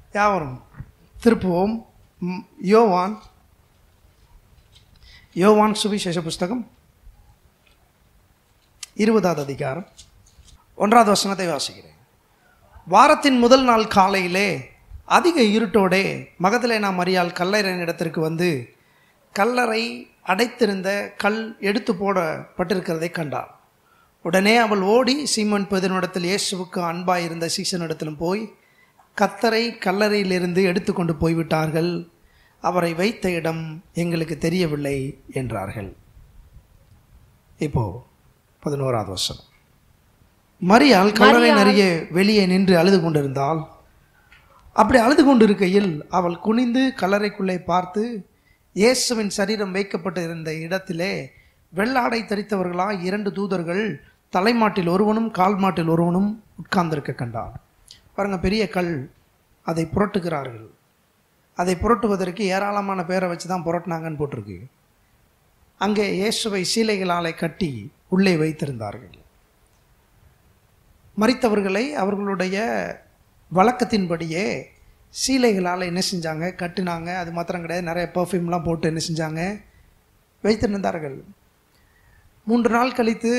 யாவரும் திருப்புவோம் ம், யோவான் யோவான் சுவிசேஷ புஸ்தகம் இருபதாவது அதிகாரம் ஒன்றாவது வசனத்தை வாசிக்கிறேன் வாரத்தின் முதல் நாள் காலையிலே அதிக இருட்டோடே மகதலேனா மரியாள் கல்லறையின் இடத்திற்கு வந்து கல்லறை அடைத்திருந்த கல் எடுத்து போடப்பட்டிருக்கிறதை கண்டாள் உடனே அவள் ஓடி சீமன் பேதனிடத்தில் இயேசுவுக்கு அன்பாய் இருந்த சீசனிடத்திலும் போய் கத்தரை கல்லறையிலிருந்து எடுத்துக்கொண்டு போய்விட்டார்கள் அவரை வைத்த இடம் எங்களுக்கு தெரியவில்லை என்றார்கள் இப்போ பதினோராவது வருஷம் மரியாள் கல்லறை நிறைய வெளியே நின்று அழுது கொண்டிருந்தாள் அப்படி அழுது கொண்டிருக்கையில் அவள் குனிந்து கல்லறைக்குள்ளே பார்த்து இயேசுவின் சரீரம் வைக்கப்பட்டு இருந்த இடத்திலே வெள்ளாடை தரித்தவர்களாய் இரண்டு தூதர்கள் தலைமாட்டில் ஒருவனும் கால் மாட்டில் ஒருவனும் உட்கார்ந்திருக்க கண்டாள் பாருங்க பெரிய கல் அதை புரட்டுகிறார்கள் அதை புரட்டுவதற்கு ஏராளமான பேரை வச்சு தான் புரட்டினாங்கன்னு போட்டிருக்கு அங்கே இயேசுவை சீலைகளாலே கட்டி உள்ளே வைத்திருந்தார்கள் மறித்தவர்களை அவர்களுடைய வழக்கத்தின்படியே சீலைகளால் என்ன செஞ்சாங்க கட்டினாங்க அது மாத்திரம் கிடையாது நிறைய பர்ஃப்யூம்லாம் போட்டு என்ன செஞ்சாங்க வைத்திருந்தார்கள் மூன்று நாள் கழித்து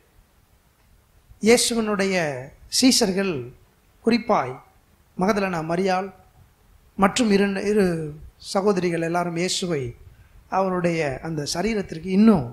இயேசுவனுடைய சீசர்கள் குறிப்பாய் மகதலனா மரியாள் மற்றும் இரு இரு சகோதரிகள் எல்லாரும் இயேசுவை அவருடைய அந்த சரீரத்திற்கு இன்னும்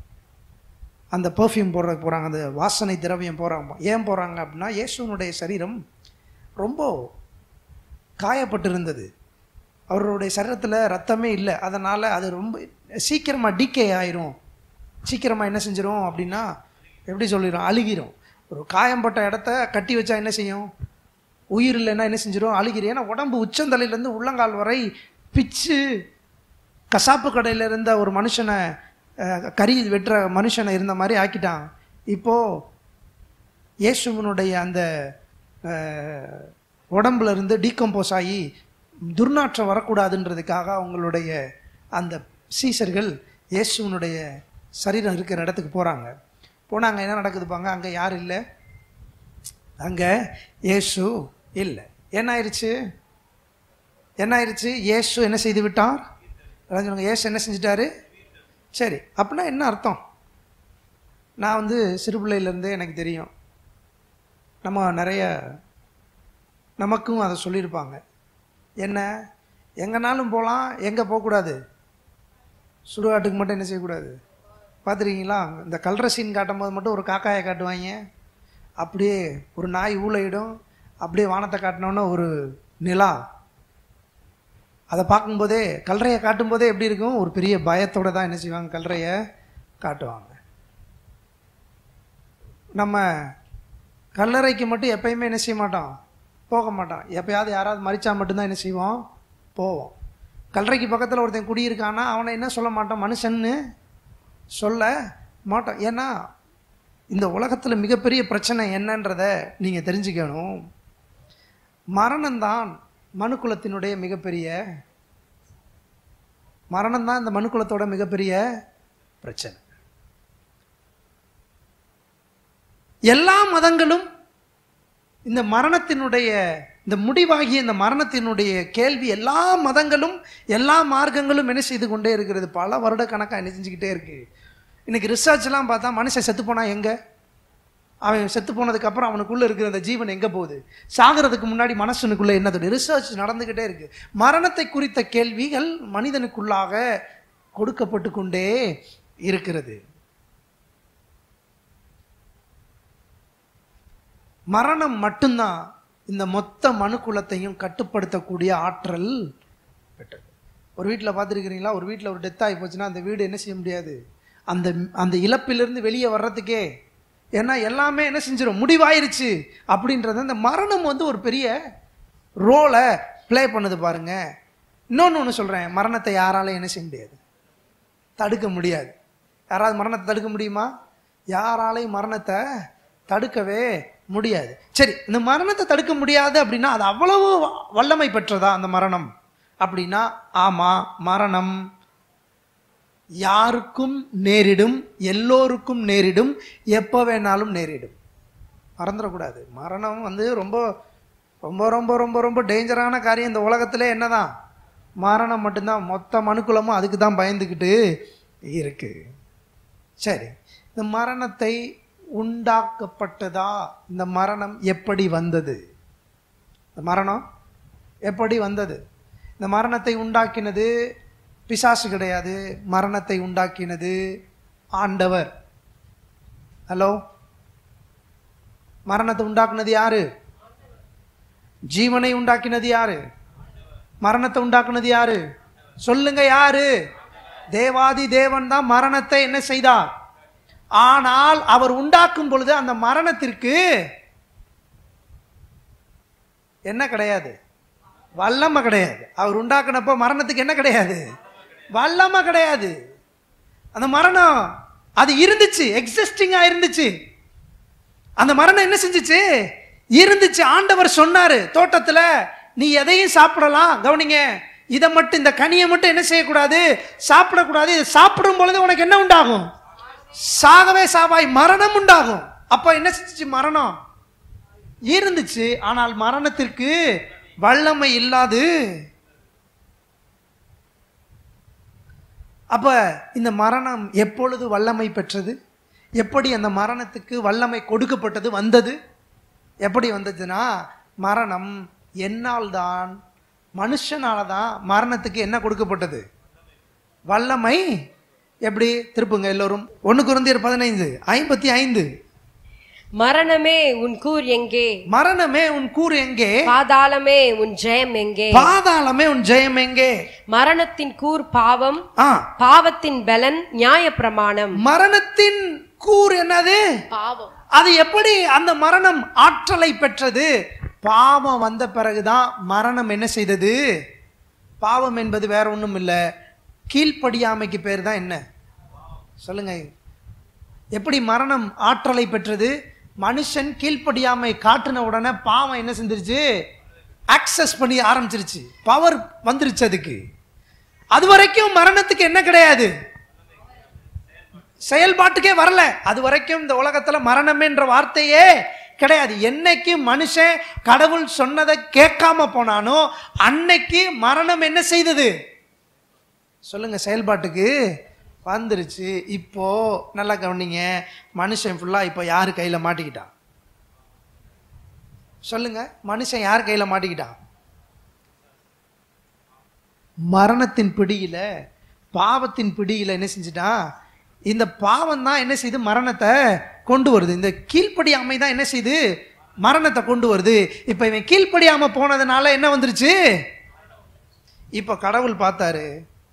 அந்த பர்ஃப்யூம் போடுற போகிறாங்க அந்த வாசனை திரவியம் போகிறாங்க ஏன் போகிறாங்க அப்படின்னா இயேசுவனுடைய சரீரம் ரொம்ப காயப்பட்டிருந்தது அவருடைய சரீரத்தில் ரத்தமே இல்லை அதனால் அது ரொம்ப சீக்கிரமாக டிகே ஆயிரும் சீக்கிரமாக என்ன செஞ்சிரும் அப்படின்னா எப்படி சொல்லிடும் அழுகிரும் ஒரு காயம்பட்ட இடத்த கட்டி வச்சா என்ன செய்யும் உயிர் இல்லைன்னா என்ன செஞ்சிடும் அழுகிரும் ஏன்னா உடம்பு உச்சந்தலையிலேருந்து உள்ளங்கால் வரை பிச்சு கசாப்பு கடையில் இருந்த ஒரு மனுஷனை அஹ், கறி வெட்டுற மனுஷனை இருந்த மாதிரி ஆக்கிட்டான் இப்போது இயேசுவனுடைய அந்த அஹ், உடம்புல இருந்து டீகம்போஸ் ஆகி துர்நாற்றம் வரக்கூடாதுன்றதுக்காக அவங்களுடைய அந்த சீசர்கள் இயேசுவனுடைய சரீரம் இருக்கிற இடத்துக்கு போகிறாங்க போனாங்க என்ன நடக்குதுப்பாங்க அங்கே யார் இல்லை அங்கே இயேசு இல்லை என்ன ஆயிடுச்சு என்ன ஆயிடுச்சு இயேசு என்ன செய்து விட்டார் அதான் சொல்லுங்க இயேசு என்ன செஞ்சிட்டாரு சரி அப்படின்னா என்ன அர்த்தம் நான் வந்து சிறு பிள்ளையிலேருந்தே எனக்கு தெரியும் நம்ம நிறைய நமக்கும் அதை சொல்லியிருப்பாங்க என்ன எங்கேனாலும் போகலாம் எங்கே போகக்கூடாது சுடுகாட்டுக்கு மட்டும் என்ன செய்யக்கூடாது பார்த்துருக்கீங்களா இந்த கல்ற சீன் காட்டும் போது மட்டும் ஒரு காக்காயை காட்டுவாங்க அப்படியே ஒரு நாய் ஊழையிடும் அப்படியே வானத்தை காட்டினோன்னே ஒரு நிலா அதை பார்க்கும்போதே கல்றையை காட்டும்போதே எப்படி இருக்கும் ஒரு பெரிய பயத்தோட தான் என்ன செய்வாங்க கல்றையை காட்டுவாங்க நம்ம கல்லறைக்கு மட்டும் எப்பயுமே என்ன செய்ய மாட்டோம் போக மாட்டோம் எப்பயாவது யாராவது மறிச்சா மட்டும்தான் என்ன செய்வோம் போவோம் கல்லறைக்கு பக்கத்தில் ஒருத்தன் குடியிருக்கானா அவனை என்ன சொல்ல மாட்டோம் மனுஷன்னு சொல்ல மாட்டோம் ஏன்னா இந்த உலகத்தில் மிகப்பெரிய பிரச்சனை என்னன்றத நீங்கள் தெரிஞ்சுக்கணும் மரணம்தான் மனுக்குலத்தினுடைய மிகப்பெரிய மரணம்தான் இந்த மனுக்குலத்தோட மிகப்பெரிய பிரச்சனை எல்லா மதங்களும் இந்த மரணத்தினுடைய இந்த முடிவாகிய இந்த மரணத்தினுடைய கேள்வி எல்லா மதங்களும் எல்லா மார்க்கங்களும் என்ன செய்து கொண்டே இருக்கிறது பல வருட கணக்காக என்ன செஞ்சுக்கிட்டே இருக்கு இன்னைக்கு ரிசர்ச்லாம் பார்த்தா மனுஷன் செத்து போனா எங்க அவன் செத்து போனதுக்கு அப்புறம் அவனுக்குள்ள இருக்கிற அந்த ஜீவன் எங்க போகுது சாகிறதுக்கு முன்னாடி மனுஷனுக்குள்ள என்னது ரிசர்ச் நடந்துகிட்டே இருக்கு மரணத்தை குறித்த கேள்விகள் மனிதனுக்குள்ளாக கொடுக்கப்பட்டு கொண்டே இருக்கிறது மரணம் மட்டும்தான் இந்த மொத்த மனுக்குலத்தையும் கட்டுப்படுத்தக்கூடிய ஆற்றல் பெற்றது ஒரு வீட்டில் பார்த்துருக்கிறீங்களா ஒரு வீட்டில் ஒரு டெத் ஆகி போச்சுன்னா அந்த வீடு என்ன செய்ய முடியாது அந்த அந்த இழப்பிலிருந்து வெளியே வர்றதுக்கே ஏன்னா எல்லாமே என்ன செஞ்சிடும் முடிவாயிருச்சு அப்படின்றது அந்த மரணம் வந்து ஒரு பெரிய ரோலை ப்ளே பண்ணுது பாருங்க இன்னொன்று ஒன்று சொல்கிறேன் மரணத்தை யாராலையும் என்ன செய்ய முடியாது தடுக்க முடியாது யாராவது மரணத்தை தடுக்க முடியுமா யாராலையும் மரணத்தை தடுக்கவே முடியாது சரி இந்த மரணத்தை தடுக்க முடியாது அப்படின்னா அது அவ்வளவு வ- வல்லமை பெற்றதா அந்த மரணம் அப்படின்னா ஆமாம் மரணம் யாருக்கும் நேரிடும் எல்லோருக்கும் நேரிடும் எப்போ வேணாலும் நேரிடும் மறந்துடக்கூடாது மரணம் வந்து ரொம்ப ரொம்ப ரொம்ப ரொம்ப ரொம்ப டேஞ்சரான காரியம் இந்த உலகத்திலே என்னதான் மரணம் மட்டும்தான் மொத்த மனுக்குலமும் அதுக்கு தான் பயந்துக்கிட்டு இருக்கு சரி இந்த மரணத்தை உண்டாக்கப்பட்டதா இந்த மரணம் எப்படி வந்தது இந்த மரணம் எப்படி வந்தது இந்த மரணத்தை உண்டாக்கினது பிசாசு கிடையாது மரணத்தை உண்டாக்கினது ஆண்டவர் ஹலோ மரணத்தை உண்டாக்குனது யாரு ஜீவனை உண்டாக்கினது யாரு மரணத்தை உண்டாக்குனது யாரு சொல்லுங்க யாரு தேவாதி தேவன் தான் மரணத்தை என்ன செய்தார் ஆனால் அவர் உண்டாக்கும் பொழுது அந்த மரணத்திற்கு என்ன கிடையாது வல்லமை கிடையாது அவர் உண்டாக்குனப்ப மரணத்துக்கு என்ன கிடையாது வல்லமை கிடையாது அந்த மரணம் அது இருந்துச்சு எக்ஸிஸ்டிங்கா இருந்துச்சு அந்த மரணம் என்ன செஞ்சுச்சு இருந்துச்சு ஆண்டவர் சொன்னாரு தோட்டத்துல நீ எதையும் சாப்பிடலாம் கவனிங்க இதை மட்டும் இந்த கனியை மட்டும் என்ன செய்யக்கூடாது சாப்பிடக்கூடாது இதை சாப்பிடும் பொழுது உனக்கு என்ன உண்டாகும் சாகவே சாவாய் மரணம் உண்டாகும் அப்ப என்ன செஞ்சுச்சு மரணம் இருந்துச்சு ஆனால் மரணத்திற்கு வல்லமை இல்லாது அப்ப இந்த மரணம் எப்பொழுது வல்லமை பெற்றது எப்படி அந்த மரணத்துக்கு வல்லமை கொடுக்கப்பட்டது வந்தது எப்படி வந்ததுன்னா மரணம் என்னால் தான் மனுஷனால தான் மரணத்துக்கு என்ன கொடுக்கப்பட்டது வல்லமை எப்படி திருப்புங்க எல்லோரும் ஒன்று குருந்தியர் பதினைந்து ஐம்பத்தி ஐந்து மரணமே உன் கூர் எங்கே மரணமே உன் கூறு எங்கே பாதாளமே உன் ஜெயம் எங்கே பாதாளமே உன் ஜெயம் எங்கே மரணத்தின் கூர் பாவம் ஆ பாவத்தின் பலன் நியாயப்பிரமாணம் மரணத்தின் கூறு என்னது பாவம் அது எப்படி அந்த மரணம் ஆற்றலை பெற்றது பாவம் வந்த பிறகுதான் மரணம் என்ன செய்தது பாவம் என்பது வேற ஒன்றும் இல்லை கீழ்ப்படியாமைக்கு பேர் தான் என்ன சொல்லுங்க எப்படி மரணம் ஆற்றலை பெற்றது மனுஷன் கீழ்ப்படியாமை காட்டின உடனே பாவம் என்ன செஞ்சிருச்சு ஆக்சஸ் பண்ணி ஆரம்பிச்சிருச்சு பவர் வந்துருச்சு அதுக்கு அது வரைக்கும் மரணத்துக்கு என்ன கிடையாது செயல்பாட்டுக்கே வரல அது வரைக்கும் இந்த உலகத்துல மரணம்ன்ற வார்த்தையே கிடையாது என்னைக்கு மனுஷன் கடவுள் சொன்னதை கேட்காம போனானோ அன்னைக்கு மரணம் என்ன செய்தது சொல்லுங்க செயல்பாட்டுக்கு வந்துருச்சு இப்போ நல்லா கவனிங்க மனுஷன் ஃபுல்லா இப்போ யாரு கையில மாட்டிக்கிட்டான் சொல்லுங்க மனுஷன் யார் கையில மாட்டிக்கிட்டான் மரணத்தின் பிடியில பாவத்தின் பிடியில என்ன செஞ்சுட்டான் இந்த பாவம் தான் என்ன செய்யுது மரணத்தை கொண்டு வருது இந்த கீழ்ப்படியாமை தான் என்ன செய்யுது மரணத்தை கொண்டு வருது இப்போ இவன் கீழ்ப்படியாம போனதுனால என்ன வந்துருச்சு இப்போ கடவுள் பார்த்தாரு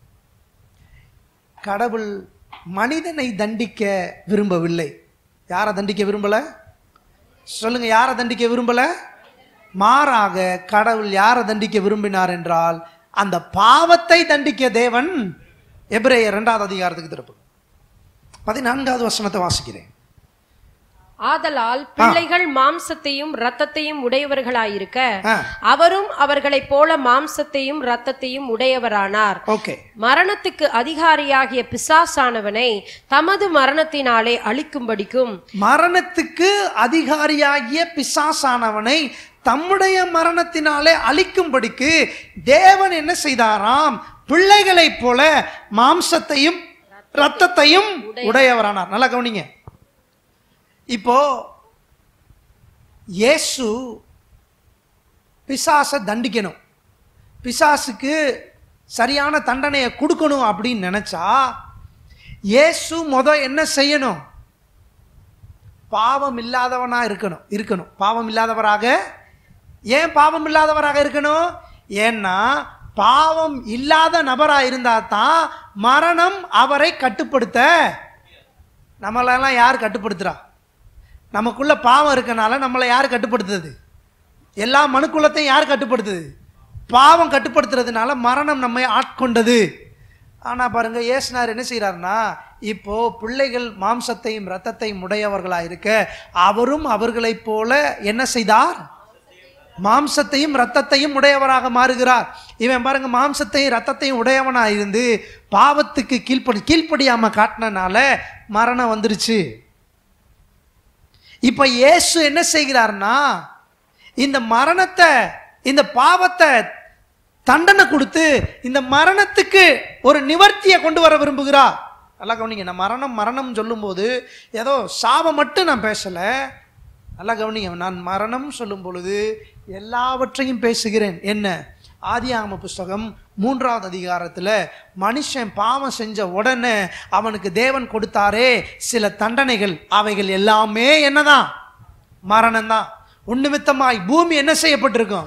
கடவுள் மனிதனை தண்டிக்க விரும்பவில்லை யாரை தண்டிக்க விரும்பல சொல்லுங்க யாரை தண்டிக்க விரும்பல மாறாக கடவுள் யாரை தண்டிக்க விரும்பினார் என்றால் அந்த பாவத்தை தண்டிக்க தேவன் எபிரேயர் இரண்டாவது அதிகாரத்துக்கு திருப்பு பதினான்காவது வசனத்தை வாசிக்கிறேன் ஆதலால் பிள்ளைகள் மாம்சத்தையும் இரத்தத்தையும் உடையவர்களாயிருக்க ஆ, அவரும் அவர்களைப் போல மாம்சத்தையும் இரத்தத்தையும் உடையவரானார் ஓகே மரணத்துக்கு அதிகாரியாகிய பிசாசானவனை தமது மரணத்தினாலே அழிக்கும்படிக்கும் மரணத்துக்கு அதிகாரியாகிய பிசாசானவனை தம்முடைய மரணத்தினாலே அழிக்கும்படிக்கு தேவன் என்ன செய்தாராம் பிள்ளைகளைப் போல மாம்சத்தையும் இரத்தத்தையும் உடையவரானார் நல்லா கவனிங்க இப்போ இயேசு பிசாசை தண்டிக்கணும் பிசாசுக்கு சரியான தண்டனையை கொடுக்கணும் அப்படின்னு நினைச்சா இயேசு முத என்ன செய்யணும் பாவம் இல்லாதவனா இருக்கணும் இருக்கணும் பாவம் இல்லாதவராக ஏன் பாவம் இல்லாதவராக இருக்கணும் ஏன்னா பாவம் இல்லாத நபரா இருந்தா தான் மரணம் அவரை கட்டுப்படுத்த நம்மளெல்லாம் யார் கட்டுப்படுத்துறா நமக்குள்ள பாவம் இருக்கனால நம்மளை யார் கட்டுப்படுத்துறது எல்லா மனுக்குலத்தையும் யார் கட்டுப்படுத்துது பாவம் கட்டுப்படுத்துறதுனால மரணம் நம்மை ஆட்கொண்டது ஆனா பாருங்க ஏசுனார் என்ன செய்றாருன்னா இப்போ பிள்ளைகள் மாம்சத்தையும் இரத்தத்தையும் உடையவர்களா இருக்க அவரும் அவர்களைப் போல என்ன செய்தார் மாம்சத்தையும் இரத்தத்தையும் உடையவராக மாறுகிறார் இவன் பாருங்க மாம்சத்தையும் இரத்தத்தையும் உடையவனா இருந்து பாவத்துக்கு கீழ்ப்படி கீழ்ப்படியாம காட்டினனால மரணம் வந்துருச்சு இப்ப இயேசு என்ன செய்கிறார்னா இந்த மரணத்தை இந்த பாவத்தை தண்டனை கொடுத்து இந்த மரணத்துக்கு ஒரு நிவர்த்தியை கொண்டு வர விரும்புகிறார் நல்லா கவனிங்க நான் மரணம் மரணம் சொல்லும்போது ஏதோ சாபம் மட்டும் நான் பேசலை நல்லா கவனிங்க நான் மரணம் சொல்லும் பொழுது எல்லாவற்றையும் பேசுகிறேன் என்ன ஆதியாகம புஸ்தகம் மூன்றாவது அதிகாரத்தில் மனுஷன் பாவம் செஞ்ச உடனே அவனுக்கு தேவன் கொடுத்தாரே சில தண்டனைகள் அவைகள் எல்லாமே என்னதான் மரணம்தான் உன்னிமித்தமாய் பூமி என்ன செய்யப்பட்டிருக்கும்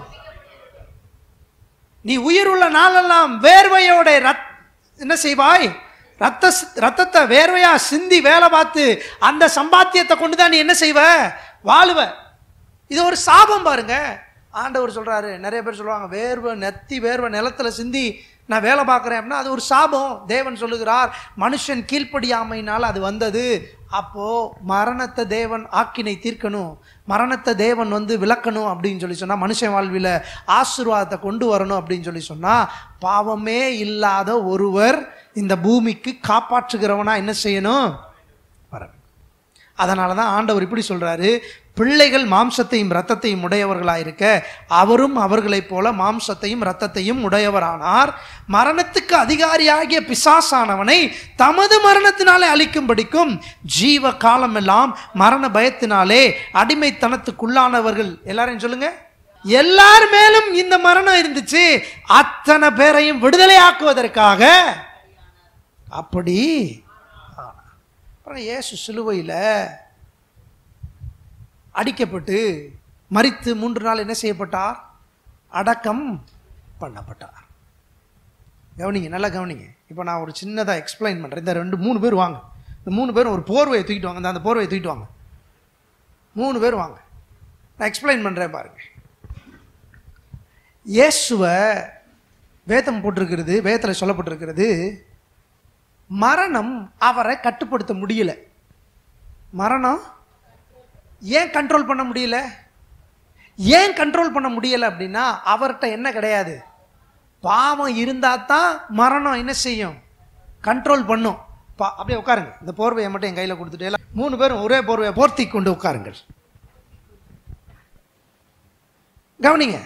நீ உயிர் உள்ள நாளெல்லாம் வேர்வையோட ரத் என்ன செய்வாய் ரத்த ரத்தத்தை வேர்வையா சிந்தி வேலை பார்த்து அந்த சம்பாத்தியத்தை கொண்டு தான் நீ என்ன செய்வ வாழுவ இது ஒரு சாபம் பாருங்க ஆண்டவர் சொல்றாரு நிறைய பேர் சொல்லுவாங்க வேர்வை நெத்தி வேர்வை நிலத்துல சிந்தி நான் வேலை பார்க்குறேன் அப்படின்னா அது ஒரு சாபம் தேவன் சொல்லுகிறார் மனுஷன் கீழ்ப்படியாமையினால் அது வந்தது அப்போ மரணத்தை தேவன் ஆக்கினை தீர்க்கணும் மரணத்தை தேவன் வந்து விளக்கணும் அப்படின்னு சொல்லி சொன்னா மனுஷன் வாழ்வில் ஆசீர்வாதத்தை கொண்டு வரணும் அப்படின்னு சொல்லி சொன்னா பாவமே இல்லாத ஒருவர் இந்த பூமிக்கு காப்பாற்றுகிறவனா என்ன செய்யணும் வர அதனால தான் ஆண்டவர் இப்படி சொல்றாரு பிள்ளைகள் மாம்சத்தையும் இரத்தத்தையும் உடையவர்களாயிருக்க அவரும் அவர்களைப் போல மாம்சத்தையும் இரத்தத்தையும் உடையவரானார் மரணத்துக்கு அதிகாரியாகிய பிசாசானவனை தமது மரணத்தினாலே அழிக்கும்படிக்கும் ஜீவ காலமெல்லாம் மரண பயத்தினாலே அடிமைத்தனத்துக்குள்ளானவர்கள் எல்லாரையும் சொல்லுங்க எல்லார் மேலும் இந்த மரணம் இருந்துச்சு அத்தனை பேரையும் விடுதலையாக்குவதற்காக அப்படி ஆனார். அப்புறம் இயேசு சிலுவையில் அடிக்கப்பட்டு மரித்து மூன்று நாள் என்ன செய்யப்பட்டார் அடக்கம் பண்ணப்பட்டார் கவனிங்க நல்லா கவனிங்க இப்போ நான் ஒரு சின்னதாக எக்ஸ்பிளைன் பண்ணுறேன் இந்த ரெண்டு மூணு பேர் வாங்க இந்த மூணு பேரும் ஒரு போர்வையை தூக்கிட்டு வாங்க இந்த அந்த போர்வையை தூக்கிட்டு வாங்க மூணு பேர் வாங்க நான் எக்ஸ்பிளைன் பண்ணுறேன் பாருங்க இயேசுவை வேதம் போட்டிருக்கிறது வேதத்தில் சொல்லப்பட்டிருக்கிறது மரணம் அவரை கட்டுப்படுத்த முடியல மரணம் ஏன் கண்ட்ரோல் பண்ண முடியல ஏன் கண்ட்ரோல் பண்ண முடியல அப்படின்னா அவர்கிட்ட என்ன கிடையாது பாவம் இருந்தா தான் மரணம் என்ன செய்யும் கண்ட்ரோல் பண்ணும் பா அப்படியே உட்காருங்க இந்த போர்வையை மட்டும் என் கையில் கொடுத்துட்டு எல்லாம் மூணு பேரும் ஒரே போர்வையை போர்த்தி கொண்டு உட்காருங்கள் கவனிங்க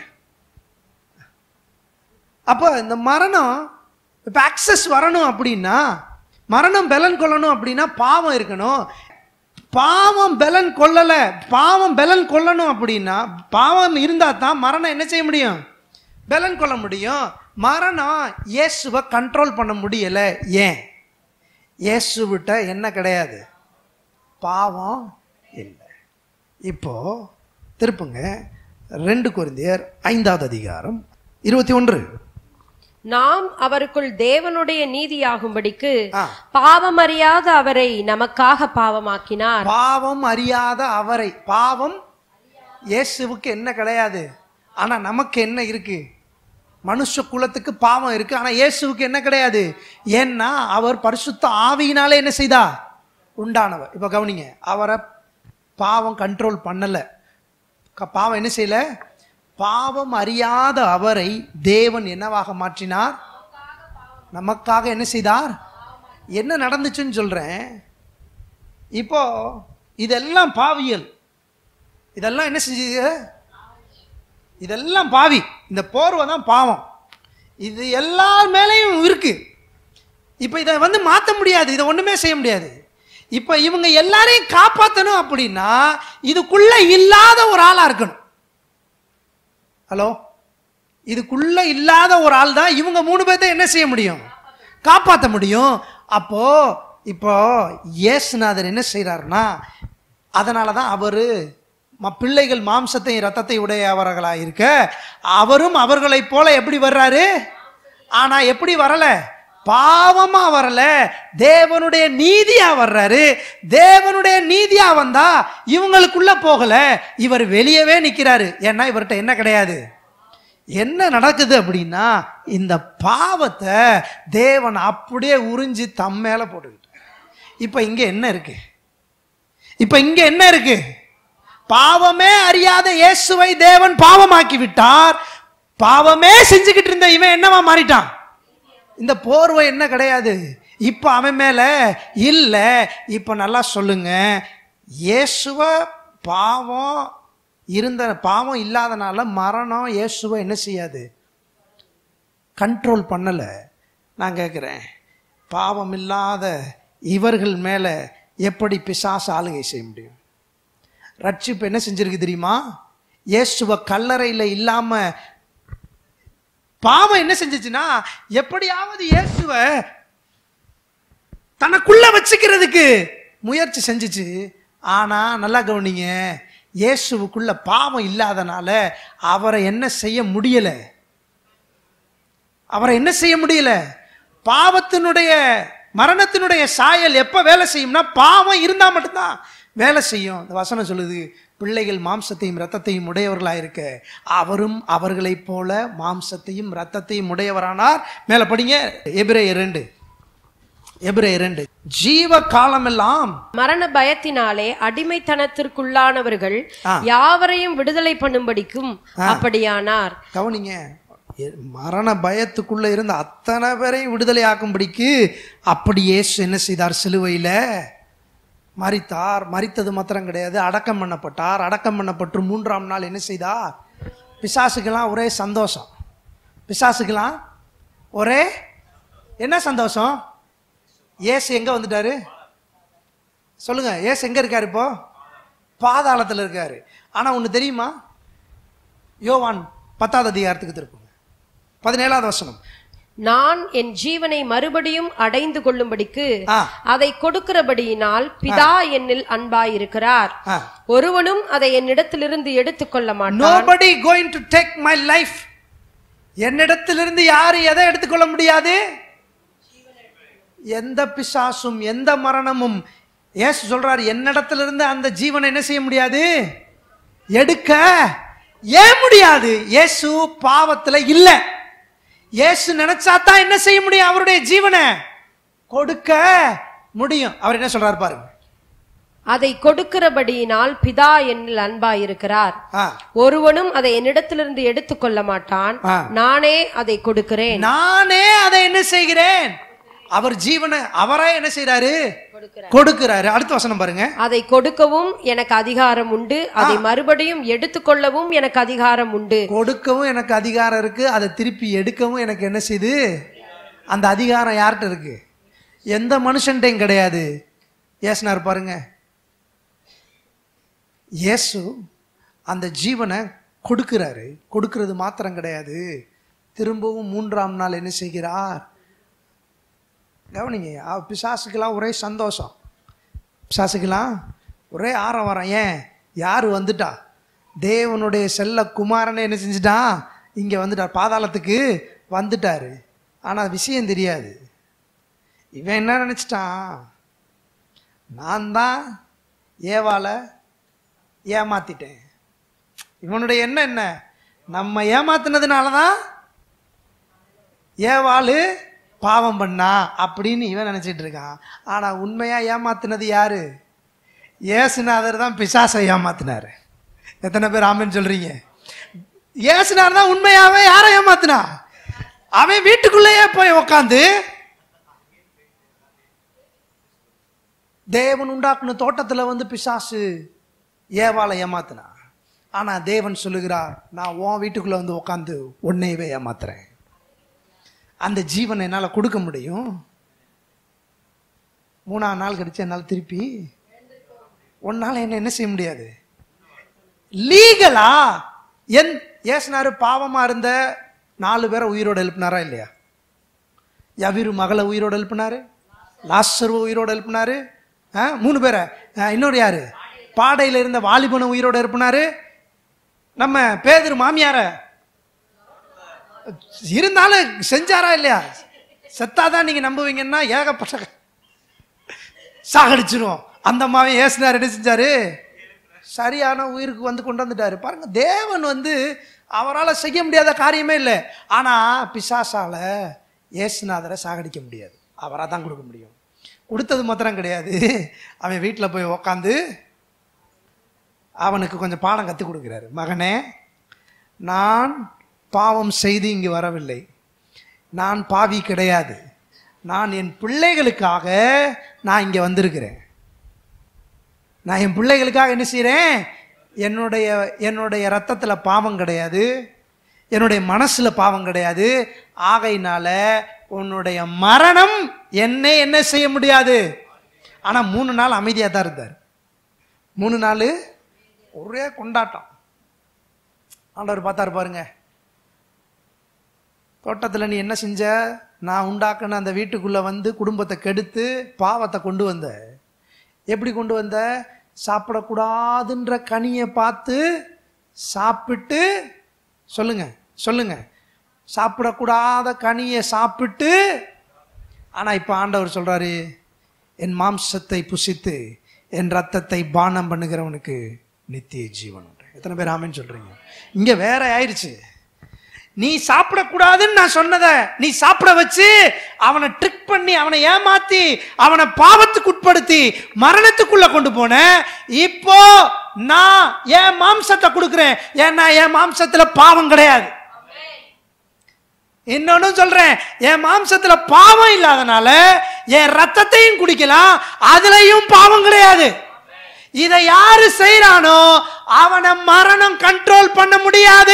அப்போ இந்த மரணம் இப்போ அக்சஸ் வரணும் அப்படின்னா மரணம் பலன் கொள்ளணும் அப்படின்னா பாவம் இருக்கணும் பாவம் பலன் கொள்ளலை பாவம் பலன் கொள்ளணும் அப்படின்னா பாவம் இருந்தால் தான் மரணம் என்ன செய்ய முடியும் பலன் கொள்ள முடியும் மரணம் இயேசுவை கண்ட்ரோல் பண்ண முடியலை ஏன் இயேசுவிட்ட என்ன கிடையாது பாவம் இல்லை இப்போ திருப்புங்க ரெண்டு கொரிந்தியர் ஐந்தாவது அதிகாரம் இருபத்தி ஒன்று நாம் அவருக்குள் தேவனுடைய நீதியாகும்படிக்கு ஆ. பாவம் அறியாத அவரை நமக்காக பாவமாக்கினார் பாவம் அறியாத அவரை பாவம் இயேசுவுக்கு என்ன கிடையாது ஆனா நமக்கு என்ன இருக்கு மனுஷ குலத்துக்கு பாவம் இருக்கு ஆனா இயேசுவுக்கு என்ன கிடையாது ஏன்னா அவர் பரிசுத்த ஆவியினாலே என்ன செய்தா உண்டானவர் இப்ப கவனிங்க அவரை பாவம் கண்ட்ரோல் பண்ணல க- பாவம் என்ன செய்யல பாவம் அறியாத அவரை தேவன் என்னவாக மாற்றினார் நமக்காக என்ன செய்தார் என்ன நடந்துச்சுன்னு சொல்றேன் இப்போ இதெல்லாம் பாவியல் இதெல்லாம் என்ன செஞ்சது இதெல்லாம் பாவி இந்த போர்வை தான் பாவம் இது எல்லார் மேலேயும் இருக்கு இப்போ இதை வந்து மாற்ற முடியாது இதை ஒண்ணுமே செய்ய முடியாது இப்போ இவங்க எல்லாரையும் காப்பாற்றணும் அப்படின்னா இதுக்குள்ள இல்லாத ஒரு ஆளா இருக்கணும் ஹலோ இதுக்குள்ள இல்லாத ஒரு ஆள் தான் இவங்க மூணு பேர்த்த என்ன செய்ய முடியும் காப்பாற்ற முடியும் அப்போ இப்போ இயேசுநாதர் என்ன செய்றாருன்னா அதனால தான் அவரு ம- பிள்ளைகள் மாம்சத்தையும் ரத்தத்தை உடையவர்களா இருக்க அவரும் அவர்களைப் போல எப்படி வர்றாரு ஆனா எப்படி வரல பாவமா வரல தேவனுடைய நீதியா வர்றாரு தேவனுடைய நீதியா வந்தா இவங்களுக்குள்ள போகல இவர் வெளியவே நிக்கிறாரு ஏன்னா இவர்கிட்ட என்ன கிடையாது என்ன நடக்குது அப்படின்னா இந்த பாவத்தை தேவன் அப்படியே உறிஞ்சி தம் மேல போட்டுக்கிட்டார் இப்ப இங்க என்ன இருக்கு இப்ப இங்க என்ன இருக்கு பாவமே அறியாத இயேசுவை தேவன் பாவமாக்கி விட்டார் பாவமே செஞ்சுக்கிட்டு இருந்த இவன் என்னவா மாறிட்டான் இந்த போர்வை என்ன கிடையாது இப்ப அவன் மேல இல்ல இப்ப நல்லா சொல்லுங்க இயேசுவ பாவம் இருந்த பாவம் இல்லாதனால மரணம் இயேசுவை என்ன செய்யாது கண்ட்ரோல் பண்ணலை நான் கேட்குறேன் பாவம் இல்லாத இவர்கள் மேலே எப்படி பிசாசு ஆளுகை செய்ய முடியும் ரட்சிப்பு என்ன செஞ்சிருக்கு தெரியுமா இயேசுவ கல்லறையில் இல்லாம பாவம் என்ன செஞ்சுச்சுன்னா எப்படியாவது இயேசுவ தனக்குள்ள வச்சுக்கிறதுக்கு முயற்சி செஞ்சுச்சு ஆனா நல்லா கவனிங்க இயேசுவுக்குள்ள பாவம் இல்லாதனால அவரை என்ன செய்ய முடியல அவரை என்ன செய்ய முடியல பாவத்தினுடைய மரணத்தினுடைய சாயல் எப்ப வேலை செய்யும்னா பாவம் இருந்தா மட்டும்தான் வேலை செய்யும் இந்த வசனம் சொல்லுது பிள்ளைகள் மாம்சத்தையும் ரத்தத்தையும் உடையவர்களா இருக்க அவரும் அவர்களைப் போல மாம்சத்தையும் ரத்தத்தையும் உடையவரானார் மேல படிங்க எபிரே இரண்டு எபிரே இரண்டு ஜீவ காலமெல்லாம் மரண பயத்தினாலே அடிமைத்தனத்திற்குள்ளானவர்கள் ஆ. யாவரையும் விடுதலை பண்ணும்படிக்கும் அப்படியானார் கவனிங்க எ- மரண பயத்துக்குள்ள இருந்த அத்தனை பேரையும் விடுதலை ஆக்கும்படிக்கு அப்படி இயேசு என்ன செய்தார் சிலுவையில மரித்தார் மரித்தது மாத்திரம் கிடையாது அடக்கம் பண்ணப்பட்டார் அடக்கம் பண்ணப்பட்டு மூன்றாம் நாள் என்ன செய்தார் பிசாசுக்கெல்லாம் ஒரே சந்தோஷம் பிசாசுக்கெல்லாம் ஒரே என்ன சந்தோஷம் இயேசு எங்க வந்துட்டாரு சொல்லுங்க இயேசு எங்க இருக்காரு இப்போ பாதாளத்தில் இருக்காரு ஆனா ஒன்று தெரியுமா யோவான் பத்தாவது அதிகாரத்துக்கு திருப்புங்க பதினேழாவது வசனம் நான் என் ஜீவனை மறுபடியும் அடைந்து கொள்ளும்படிக்கு ஆ. அதை கொடுக்கிறபடியினால் பிதா என்னில் அன்பாயிருக்கிறார் ஆ. ஒருவனும் அதை என்னிடத்திலிருந்து எடுத்துக்கொள்ள மாட்டான் nobody going to take my life என்னிடத்திலிருந்து யாரு எதை எடுத்துக்கொள்ள முடியாது எந்த பிசாசும் எந்த மரணமும் ஏசு சொல்றாரு என்னிடத்திலிருந்து அந்த ஜீவனை என்ன செய்ய முடியாது எடுக்க ஏன் முடியாது இயேசு பாவத்துல இல்ல இயேசு நினைச்சா தான் என்ன செய்ய முடியும் அவருடைய ஜீவனை கொடுக்க முடியும் அவர் என்ன சொல்றாரு பாருங்க அதை கொடுக்கிறபடியினால் பிதா என்னில் அன்பாயிருக்கிறார் ஆ ஒருவனும் அதை என்னிடத்திலிருந்து எடுத்துக்கொள்ள மாட்டான் ஆ. நானே அதை கொடுக்கிறேன் நானே அதை என்ன செய்கிறேன் அவர் ஜீவனை அவரே என்ன செய்றாரு கொடுக்கிறார். கொடுக்கிறாரு அடுத்த வசனம் பாருங்க அதை கொடுக்கவும் எனக்கு அதிகாரம் உண்டு அதை மறுபடியும் எடுத்துக்கொள்ளவும் எனக்கு அதிகாரம் உண்டு கொடுக்கவும் எனக்கு அதிகாரம் இருக்கு அதை திருப்பி எடுக்கவும் எனக்கு என்ன செய்யுது அந்த அதிகாரம் யார்கிட்ட இருக்கு எந்த மனுஷன்ட்டையும் கிடையாது ஏசுனார் பாருங்க இயேசு அந்த ஜீவனை கொடுக்கிறாரு கொடுக்கிறது மாத்திரம் கிடையாது திரும்பவும் மூன்றாம் நாள் என்ன செய்கிறார் கவனிங்க அவ- பிசாசுக்கெல்லாம் ஒரே சந்தோஷம் பிசாசுக்கெல்லாம் ஒரே ஆரவாரம் ஏன் யார் வந்துட்டா தேவனுடைய செல்ல குமாரனை என்ன செஞ்சுட்டான் இங்கே வந்துட்டார் பாதாளத்துக்கு வந்துட்டாரு ஆனால் விஷயம் தெரியாது இவன் என்ன நினச்சிட்டான் நான் தான் ஏவாளை ஏமாத்திட்டேன் இவனுடைய எண்ணம் என்ன நம்ம ஏமாத்துனதுனால தான் ஏவாளு பாவம் பண்ணா அப்படின்னு இவன் நினைச்சிட்டு இருக்கான் ஆனா உண்மையா ஏமாத்துனது யாரு ஏசுநாதர் தான் பிசாசை ஏமாத்தினாரு எத்தனை பேர் ஆமென்னு சொல்றீங்க ஏசுநாதர் தான் உண்மையாவே யாரை ஏமாத்தினா அவன் வீட்டுக்குள்ளேயே போய் உக்காந்து தேவன் உண்டாக்குன தோட்டத்துல வந்து பிசாசு ஏவாளை ஏமாத்தினா ஆனா தேவன் சொல்லுகிறார் நான் உன் வீட்டுக்குள்ள வந்து உட்காந்து உன்னையவே ஏமாத்துறேன் அந்த ஜீவனை என்னால் கொடுக்க முடியும் மூணாம் நாள் கழிச்சு என்னால் திருப்பி உன்னால என்ன என்ன செய்ய முடியாது லீகலா என் ஏசுனாரு பாவமா இருந்த நாலு பேரை உயிரோட எழுப்பினாரா இல்லையா யவிரு மகளை உயிரோட எழுப்பினாரு லாஸ்டர்வை உயிரோட எழுப்பினாரு ஆ, மூணு பேரை ஆ, இன்னொரு யாரு பாடையில இருந்த வாலிபனை உயிரோட எழுப்பினாரு நம்ம பேதர் மாமியார இருந்தாலும் செஞ்சாரா இல்லையா செத்தாதான் நீங்க நம்புவீங்கன்னா ஏகப்பட்ட சாகடிச்சிரும் அந்த மாவன் ஏசுனார் என்ன செஞ்சாரு சரியான உயிருக்கு வந்து கொண்டு வந்துட்டாரு பாருங்க தேவன் வந்து அவரால் செய்ய முடியாத காரியமே இல்லை ஆனா பிசாசால ஏசுநாதரை சாகடிக்க முடியாது அவராக தான் கொடுக்க முடியும் கொடுத்தது மாத்திரம் கிடையாது அவன் வீட்டில் போய் உக்காந்து அவனுக்கு கொஞ்சம் பாடம் கற்றுக் கொடுக்குறாரு மகனே நான் பாவம் செய்து இங்கு வரவில்லை நான் பாவி கிடையாது நான் என் பிள்ளைகளுக்காக நான் இங்கே வந்திருக்கிறேன் நான் என் பிள்ளைகளுக்காக என்ன செய்கிறேன் என்னுடைய என்னுடைய ரத்தத்துல பாவம் கிடையாது என்னுடைய மனசுல பாவம் கிடையாது ஆகையினால உன்னுடைய மரணம் என்னை என்ன செய்ய முடியாது ஆனா மூணு நாள் அமைதியா தான் இருந்தார் மூணு நாள் ஒரே கொண்டாட்டம் ஆண்டவர் பார்த்தாரு பாருங்க தோட்டத்தில் நீ என்ன செஞ்ச நான் உண்டாக்குன அந்த வீட்டுக்குள்ள வந்து குடும்பத்தை கெடுத்து பாவத்தை கொண்டு வந்த எப்படி கொண்டு வந்த சாப்பிடக்கூடாதுன்ற கனியை பார்த்து சாப்பிட்டு சொல்லுங்க சொல்லுங்க சாப்பிடக்கூடாத கனியை சாப்பிட்டு ஆனா இப்ப ஆண்டவர் சொல்றாரு என் மாம்சத்தை புசித்து என் ரத்தத்தை பானம் பண்ணுகிறவனுக்கு நித்திய ஜீவன் உண்டு எத்தனை பேர் ஆமென்னு சொல்றீங்க இங்க வேற ஆயிடுச்சு நீ சாப்பிடக்கூடாதுன்னு நான் சொன்னத நீ சாப்பிட வச்சு அவனை ட்ரிக் பண்ணி அவனை ஏமாத்தி அவனை பாவத்துக்கு உட்படுத்தி மரணத்துக்குள்ள கொண்டு போன இப்போ நான் என் மாம்சத்தை கொடுக்கிறேன் ஏன்னா என் மாம்சத்துல பாவம் கிடையாது இன்னொன்னு சொல்றேன் என் மாம்சத்துல பாவம் இல்லாதனால என் ரத்தத்தையும் குடிக்கலாம் அதுலயும் பாவம் கிடையாது இதை யாரு செய்யறானோ அவனை மரணம் கண்ட்ரோல் பண்ண முடியாது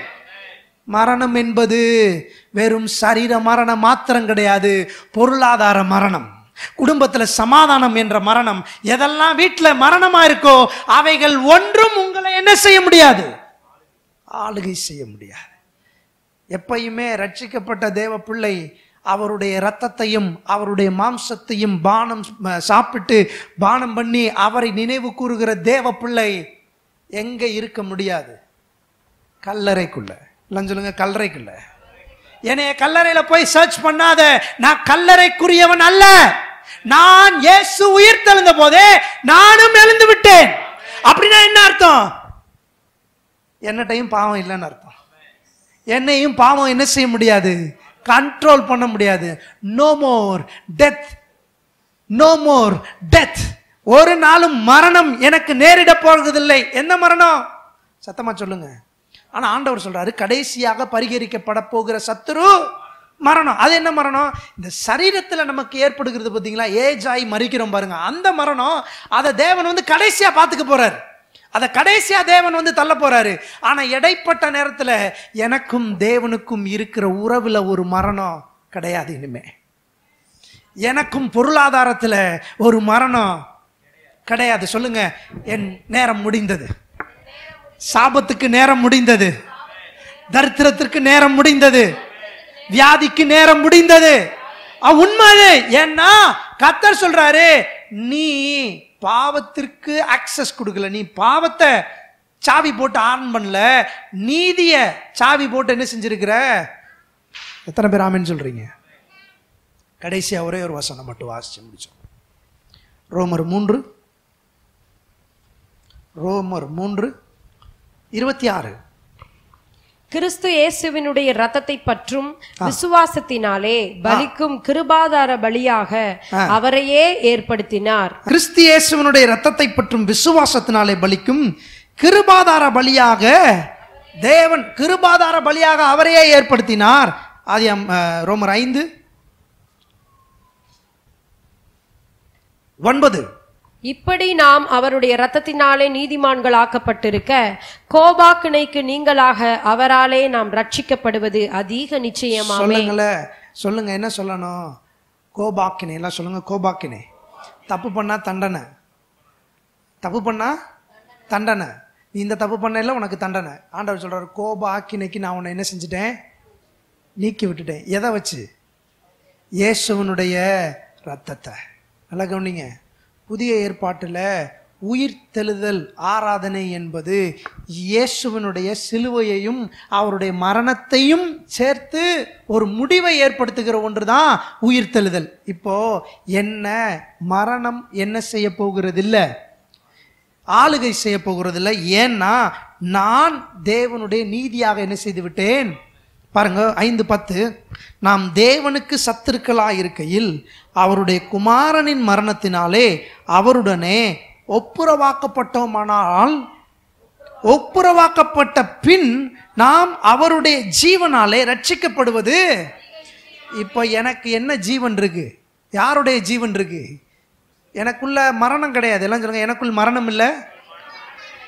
மரணம் என்பது வெறும் சரீர மரணம் மாத்திரம் கிடையாது பொருளாதார மரணம் குடும்பத்துல சமாதானம் என்ற மரணம் எதெல்லாம் வீட்டுல மரணமா இருக்கோ அவைகள் ஒன்றும் உங்களை என்ன செய்ய முடியாது ஆளுகை செய்ய முடியாது எப்பயுமே ரட்சிக்கப்பட்ட தேவ பிள்ளை அவருடைய இரத்தத்தையும் அவருடைய மாம்சத்தையும் பானம் ம, சாப்பிட்டு பானம் பண்ணி அவரை நினைவு கூறுகிற தேவ பிள்ளை எங்க இருக்க முடியாது கல்லறைக்குள்ள இல்லைன்னு சொல்லுங்க கல்லறைக்குள்ள என்னைய கல்லறையில போய் சர்ச் பண்ணாத நான் கல்லறைக்குரியவன் அல்ல நான் இயேசு உயிர் தெழுந்த போதே நானும் எழுந்து விட்டேன் அப்படின்னா என்ன அர்த்தம் என்னட்டையும் பாவம் இல்லைன்னு அர்த்தம் என்னையும் பாவம் என்ன செய்ய முடியாது கண்ட்ரோல் பண்ண முடியாது no more death no more death ஒரு நாளும் மரணம் எனக்கு நேரிட போறதில்லை என்ன மரணம் சத்தமா சொல்லுங்க ஆனா ஆண்டவர் சொல்றாரு கடைசியாக பரிகரிக்கப்பட போகிற சத்துரு மரணம் அது என்ன மரணம் இந்த சரீரத்துல நமக்கு ஏற்படுகிறது பார்த்தீங்களா ஏஜ் ஆகி மறிக்கிறோம் பாருங்க அந்த மரணம் அதை தேவன் வந்து கடைசியா பார்த்துக்க போறாரு அதை கடைசியா தேவன் வந்து தள்ள போறாரு ஆனா இடைப்பட்ட நேரத்துல எனக்கும் தேவனுக்கும் இருக்கிற உறவுல ஒரு மரணம் கிடையாது இனிமே எனக்கும் பொருளாதாரத்துல ஒரு மரணம் கிடையாது சொல்லுங்க என் நேரம் முடிந்தது சாபத்துக்கு நேரம் முடிந்தது தரித்திரத்திற்கு நேரம் முடிந்தது வியாதிக்கு நேரம் முடிந்தது அஹ் உண்மை அது ஏன்னா கத்தர் சொல்றாரு நீ பாவத்திற்கு அக்சஸ் கொடுக்கல நீ பாவத்தை சாவி போட்டு ஆன் பண்ணல நீதிய சாவி போட்டு என்ன செஞ்சிருக்கிற எத்தனை பேர் ஆமென்னு சொல்றீங்க கடைசியா ஒரே ஒரு வசனம் மட்டும் வாசிச்சு முடிச்சோம் ரோமர் மூன்று ரோமர் மூன்று இருபத்தி ஆறு கிறிஸ்து இயேசுவினுடைய ரத்தத்தை பற்றும் விசுவாசத்தினாலே பலிக்கும் கிருபாதார பலியாக அவரையே ஏற்படுத்தினார் கிறிஸ்து இயேசுவனுடைய ரத்தத்தை பற்றும் விசுவாசத்தினாலே பலிக்கும் கிருபாதார பலியாக தேவன் கிருபாதார பலியாக அவரையே ஏற்படுத்தினார் அது ரோமர் ஐந்து ஒன்பது இப்படி நாம் அவருடைய ரத்தத்தினாலே நீதிமான்கள் ஆக்கப்பட்டிருக்க கோபாக்கினைக்கு நீங்களாக அவராலே நாம் ரட்சிக்கப்படுவது அதிக நிச்சயமாமே சொல்லுங்களே சொல்லுங்க என்ன சொல்லணும் கோபாக்கினை எல்லாம் சொல்லுங்க கோபாக்கினை தப்பு பண்ணா தண்டனை தப்பு பண்ணா தண்டனை நீ இந்த தப்பு பண்ணல உனக்கு தண்டனை ஆண்டவர் சொல்றாரு கோபாக்கினைக்கு நான் உன்னை என்ன செஞ்சுட்டேன் நீக்கி விட்டுட்டேன் எதை வச்சு இயேசுவனுடைய ரத்தத்தை நல்லா கவனிங்க புதிய ஏற்பாட்டில் உயிர் தெழுதல் ஆராதனை என்பது இயேசுவனுடைய சிலுவையையும் அவருடைய மரணத்தையும் சேர்த்து ஒரு முடிவை ஏற்படுத்துகிற ஒன்று தான் உயிர் தெழுதல் இப்போ என்ன மரணம் என்ன செய்ய போகிறது இல்லை ஆளுகை செய்ய போகிறதில்ல ஏன்னா நான் தேவனுடைய நீதியாக என்ன செய்து விட்டேன் பாருங்க ஐந்து பத்து நாம் தேவனுக்கு சத்துருக்களாய் இருக்கையில் அவருடைய குமாரனின் மரணத்தினாலே அவருடனே ஒப்புரவாக்கப்பட்டோமானால் ஒப்புரவாக்கப்பட்ட பின் நாம் அவருடைய ஜீவனாலே ரட்சிக்கப்படுவது இப்போ எனக்கு என்ன ஜீவன் இருக்கு யாருடைய ஜீவன் இருக்கு எனக்குள்ள மரணம் கிடையாது எல்லாம் சொல்லுங்க எனக்குள் மரணம் இல்லை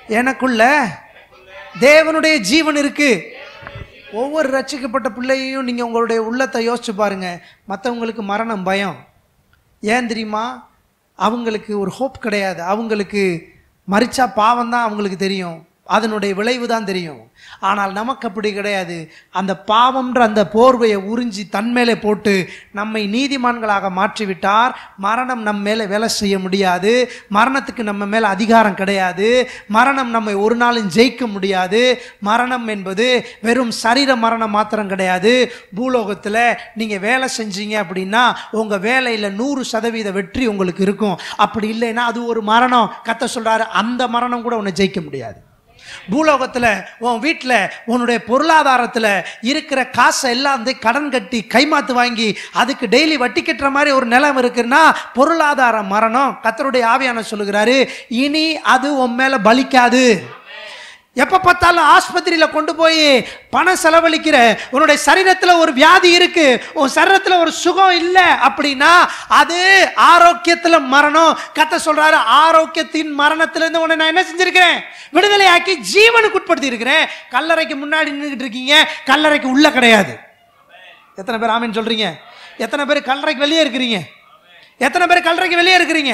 எனக்குள்ள தேவனுடைய ஜீவன் இருக்கு ஒவ்வொரு ரட்சிக்கப்பட்ட பிள்ளையையும் நீங்கள் உங்களுடைய உள்ளத்தை யோசிச்சு பாருங்க மற்றவங்களுக்கு மரணம் பயம் ஏன் தெரியுமா அவங்களுக்கு ஒரு ஹோப் கிடையாது அவங்களுக்கு மறிச்சா பாவம் தான் அவங்களுக்கு தெரியும் அதனுடைய விளைவு தான் தெரியும் ஆனால் நமக்கு அப்படி கிடையாது அந்த பாவம்ன்ற அந்த போர்வையை உறிஞ்சி தன் மேலே போட்டு நம்மை நீதிமான்களாக மாற்றிவிட்டார் மரணம் நம்ம மேலே வேலை செய்ய முடியாது மரணத்துக்கு நம்ம மேலே அதிகாரம் கிடையாது மரணம் நம்மை ஒரு நாளும் ஜெயிக்க முடியாது மரணம் என்பது வெறும் சரீர மரணம் மாத்திரம் கிடையாது பூலோகத்தில் நீங்கள் வேலை செஞ்சீங்க அப்படின்னா உங்கள் வேலையில் நூறு சதவீத வெற்றி உங்களுக்கு இருக்கும் அப்படி இல்லைன்னா அது ஒரு மரணம் கத்த சொல்கிறாரு அந்த மரணம் கூட உன்னை ஜெயிக்க முடியாது பூலோகத்தில் உன் வீட்டில் உன்னுடைய பொருளாதாரத்தில் இருக்கிற காசை எல்லாம் வந்து கடன் கட்டி கைமாத்து வாங்கி அதுக்கு டெய்லி வட்டி கட்டுற மாதிரி ஒரு நிலம் இருக்குன்னா பொருளாதார மரணம் கத்தருடைய ஆவியான சொல்லுகிறாரு இனி அது உன் மேலே பலிக்காது எப்போ பார்த்தாலும் ஆஸ்பத்திரியில் கொண்டு போய் பணம் செலவழிக்கிற உன்னுடைய சரீரத்தில் ஒரு வியாதி இருக்கு உன் சரீரத்தில் ஒரு சுகம் இல்லை அப்படின்னா அது ஆரோக்கியத்தில் மரணம் கத்த சொல்றாரு ஆரோக்கியத்தின் மரணத்திலிருந்து உன்னை நான் என்ன செஞ்சிருக்கிறேன் விடுதலை ஆக்கி ஜீவனுக்கு உட்படுத்தி இருக்கிறேன் கல்லறைக்கு முன்னாடி நின்றுட்டு இருக்கீங்க கல்லறைக்கு உள்ள கிடையாது எத்தனை பேர் ஆமீன் சொல்றீங்க எத்தனை பேர் கல்லறைக்கு வெளியே இருக்கிறீங்க எத்தனை பேர் கல்லறைக்கு வெளியே இருக்கிறீங்க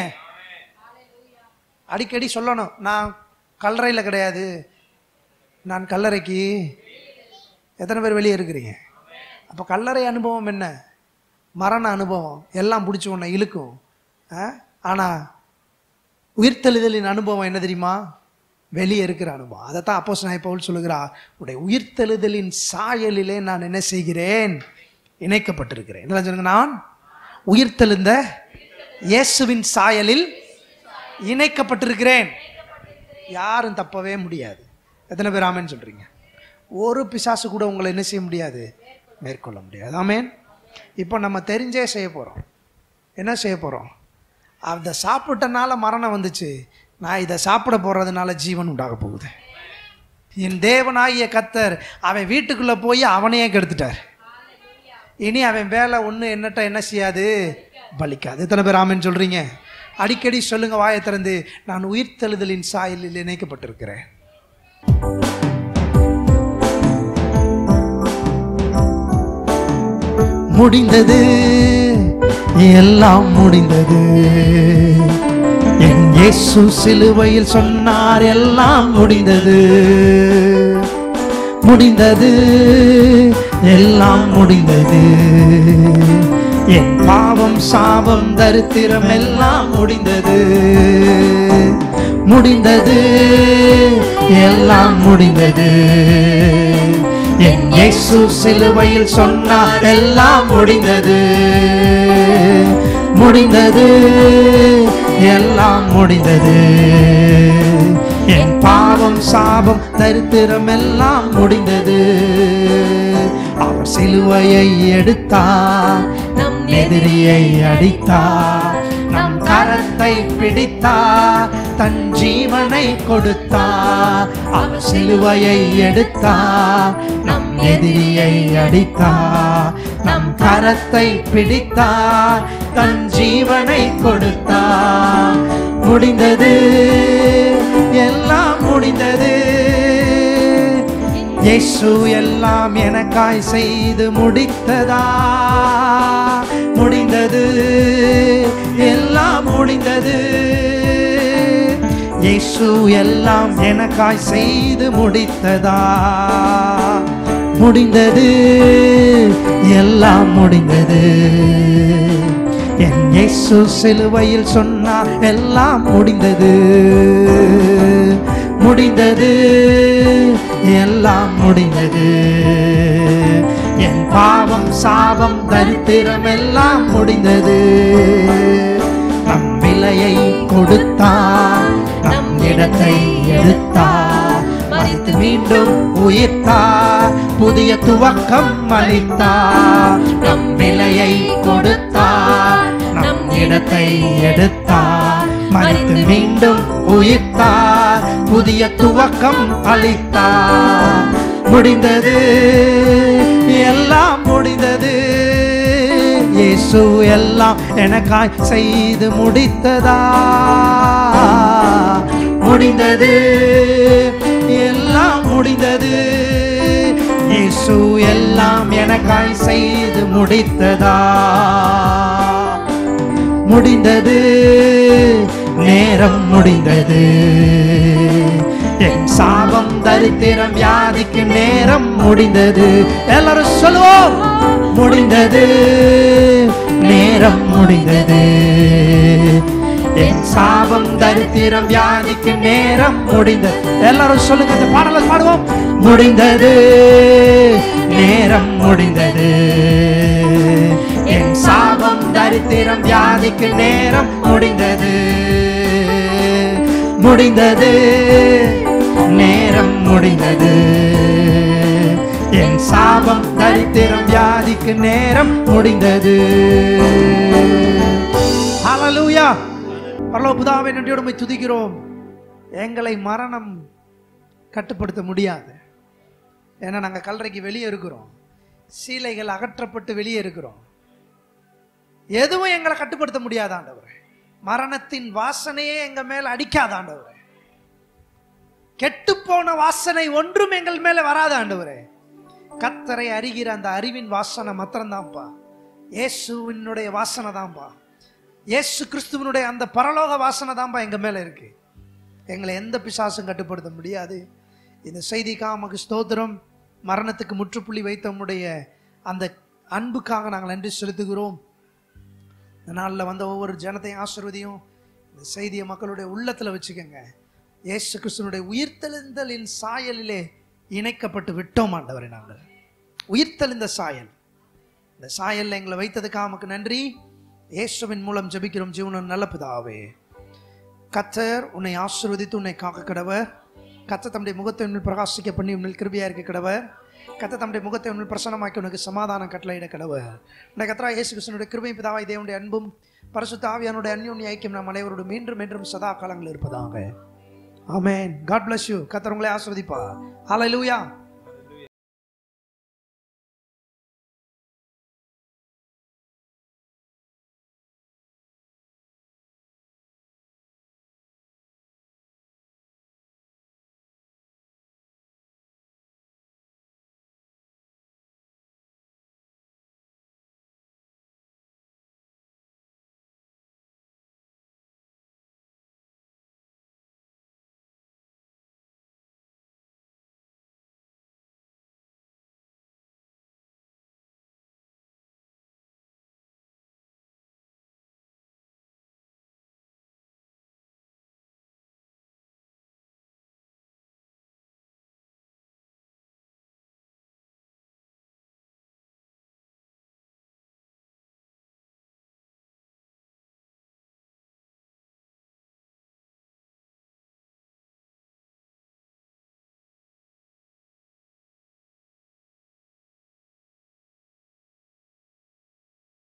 அடிக்கடி சொல்லணும் நான் கல்லறையில் கிடையாது நான் கல்லறைக்கு எத்தனை பேர் வெளியே இருக்கிறீங்க அப்போ கல்லறை அனுபவம் என்ன மரண அனுபவம் எல்லாம் பிடிச்சி உன்னை இழுக்கும் ஆனால் உயிர்த்தெழுதலின் அனுபவம் என்ன தெரியுமா வெளியே இருக்கிற அனுபவம் அதைத்தான் அப்போ நான் பவுல் சொல்லுகிறா உடைய உயிர்த்தெழுதலின் சாயலிலே நான் என்ன செய்கிறேன் இணைக்கப்பட்டிருக்கிறேன் என்ன சொல்லுங்க நான் உயிர்த்தெழுந்த இயேசுவின் சாயலில் இணைக்கப்பட்டிருக்கிறேன் யாரும் தப்பவே முடியாது எத்தனை பேர் ஆமேன்னு சொல்றீங்க ஒரு பிசாசு கூட உங்களை என்ன செய்ய முடியாது மேற்கொள்ள முடியாது ஆமேன் இப்போ நம்ம தெரிஞ்சே செய்ய போகிறோம் என்ன செய்ய போகிறோம் அதை சாப்பிட்டனால மரணம் வந்துச்சு நான் இதை சாப்பிட போகிறதுனால ஜீவன் உண்டாக போகுது என் தேவனாகிய கத்தர் அவன் வீட்டுக்குள்ளே போய் அவனையே கெடுத்துட்டார் இனி அவன் வேலை ஒன்று என்னட்ட என்ன செய்யாது பலிக்காது எத்தனை பேர் ஆமேன்னு சொல்கிறீங்க அடிக்கடி சொல்லுங்க வாயை திறந்து நான் உயிர்த்தெழுதலின் சாயலில் இணைக்கப்பட்டிருக்கிறேன் முடிந்தது எல்லாம் முடிந்தது என் இயேசு சிலுவையில் சொன்னார் எல்லாம் முடிந்தது முடிந்தது எல்லாம் முடிந்தது என் பாவம் சாபம் தரித்திரம் எல்லாம் முடிந்தது முடிந்தது எல்லாம் முடிந்தது என் இயேசு சிலுவையில் சொன்னார் எல்லாம் முடிந்தது முடிந்தது எல்லாம் முடிந்தது என் பாவம் சாபம் தரித்திரம் எல்லாம் முடிந்தது அவர் சிலுவையை எடுத்தார் நம் எதிரியை அடித்தார் நம் கரத்தை பிடித்தார் தன் ஜீவனை கொடுத்தார் அவர் சிலுவையை எடுத்தார் நம் எதிரியை அடித்தார் நம் கரத்தை பிடித்தார் தன் ஜீவனை கொடுத்தார் முடிந்தது எல்லாம் முடிந்தது இயேசு எல்லாம் எனக்காய் செய்து முடித்ததா முடிந்தது எல்லாம் முடிந்தது இயேசு எல்லாம் எனக்காய் செய்து முடித்ததா முடிந்தது எல்லாம் முடிந்தது என் இயேசு சிலுவையில் சொன்னார் எல்லாம் முடிந்தது முடிந்தது எல்லாம் முடிந்தது என் பாவம் சாபம் தரித்திரம் எல்லாம் முடிந்தது நம் விலையை கொடுத்தார் நம் இடத்தை எடுத்தார் மறித்து மீண்டும் உயிர்த்தார் புதிய துவக்கம் அளித்தார் நம் விலையை கொடுத்தார் நம் இடத்தை எடுத்தார் மறித்து மீண்டும் உயிர்த்தார் புதிய துவக்கம் அளித்தார் முடிந்தது எல்லாம் முடிந்தது இயேசு எல்லாம் எனக்காய் செய்து முடித்ததா முடிந்தது முடிந்தது இயேசு எல்லாம் எனக்காய் செய்து முடித்ததா முடிந்தது நேரம் முடிந்தது என் சாபம் தரித்திரம் வியாதிக்கு நேரம் முடிந்தது எல்லாரும் சொல்லுவோம் முடிந்தது நேரம் முடிந்தது என் சாபம் தரித்திரம் வியாதிக்கு நேரம் முடிந்தது எல்லாரும் சொல்லுங்க இந்த பாடலை பாடுவோம் முடிந்தது நேரம் முடிந்தது என் சாபம் தரித்திரம் வியாதிக்கு நேரம் முடிந்தது முடிந்தது நேரம் முடிந்தது என் சாபம் தரித்திரம் வியாதிக்கு நேரம் முடிந்தது ஹalleluya பரலோக பிதாவே நன்றியோடு உம்மை துதிக்கிறோம் எங்களை மரணம் கட்டுப்படுத்த முடியாது ஏன்னா நாங்கள் கல்லறைக்கு வெளியே இருக்கிறோம் சீலைகள் அகற்றப்பட்டு வெளியே இருக்கிறோம் எதுவும் எங்களை கட்டுப்படுத்த முடியாத ஆண்டவரே மரணத்தின் வாசனையே எங்க மேல அடிக்காத ஆண்டவரே கெட்டுப்போன வாசனை ஒன்றும் எங்கள் மேல வராத ஆண்டவரே கத்தரை அறிகிற அந்த அறிவின் வாசனை மாத்திரம்தான்ப்பா இயேசுவினுடைய வாசனை தான்ப்பா இயேசு கிறிஸ்துவனுடைய அந்த பரலோக வாசனை தான்ப்பா எங்க மேல இருக்கு எங்களை எந்த பிசாசும் கட்டுப்படுத்த முடியாது இந்த செய்திக்காக நமக்கு ஸ்தோத்திரம் மரணத்துக்கு முற்றுப்புள்ளி வைத்த உம்முடைய அந்த அன்புக்காக நாங்கள் நன்றி செலுத்துகிறோம் இந்த நாளில் வந்த ஒவ்வொரு ஜனத்தையும் ஆசிர்வதியும் இந்த செய்தியை மக்களுடைய உள்ளத்தில் வச்சுக்கோங்க இயேசு கிறிஸ்துவனுடைய உயிர்த்தெழுந்தலின் சாயலிலே இணைக்கப்பட்டு விட்டோம் ஆண்டவரை நாங்கள் உயிர்த்தெழுந்த சாயல் இந்த சாயல்ல எங்களை வைத்ததுக்காக நமக்கு நன்றி இயேசுவின் மூலம் ஜெபிக்கிறோம் ஜீவனம் நல்ல பிதாவே கத்தர் உன்னை ஆசீர்வதித்து உன்னை காக்க கடவர் கத்த தம்முடைய முகத்தை உன்னில் பிரகாசிக்க பண்ணி உன்னில் கிருபியா இருக்க கடவர் கத்த தம்முடைய முகத்தை உன்னில் பிரசன்னமாக்கி உனக்கு சமாதானம் கட்டளையிட கடவர் உன்னை கத்தரா இயேசு கிருஷ்ணனுடைய கிருபை பிதாவாய் தேவனுடைய அன்பும் பரிசுத்த ஆவியானுடைய அந்யோன்ய ஐக்கியம் நம் அனைவரோடு மீண்டும் மீண்டும் சதா காலங்கள் இருப்பதாக ஆமென் காட் bless யூ கத்தர் உங்களை ஆஸ்வதிப்பா ஹalleluya